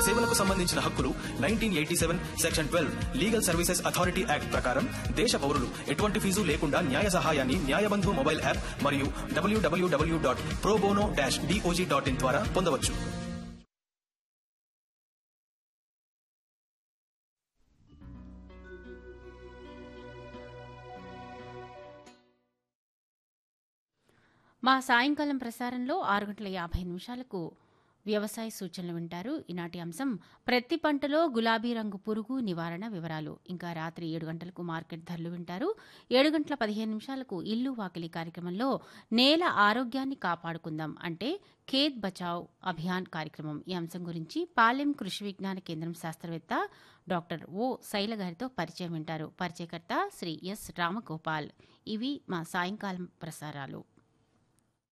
సేవలకు సంబంధించిన హక్కులు nineteen eighty seven section twelve legal services authority act ప్రకారం దేశ పౌరులు ఎటువంటి ఫీజు లేకుండా న్యాయ సహాయాన్ని న్యాయబంధు మొబైల్ యాప్ మరియు WWW dot probono dash DOJ dot in ద్వారా పొందవచ్చు మా సాయంకాలం ప్రసారంలో ఆరు గంటల యాభై నిమిషాలకు వ్యవసాయ సూచనలు వింటారు ఈనాటి అంశం ప్రతి పంటలో గులాబీ రంగు పురుగు నివారణ వివరాలు ఇంకా రాత్రి ఏడు గంటలకు మార్కెట్ ధరలు వింటారు ఏడు గంటల పదిహేను నిమిషాలకు ఇల్లు వాకిలి కార్యక్రమంలో నేల ఆరోగ్యాన్ని కాపాడుకుందాం అంటే ఖేత్ బచావ్ అభియాన్ కార్యక్రమం ఈ అంశం గురించి పాలెం కృషి విజ్ఞాన కేంద్రం శాస్త్రవేత్త డాక్టర్ ఓ శైల గారితో పరిచయం వింటారు పరిచయకర్త శ్రీ ఎస్ రామగోపాల్ ఇవి మా సాయంకాలం ప్రసారాలు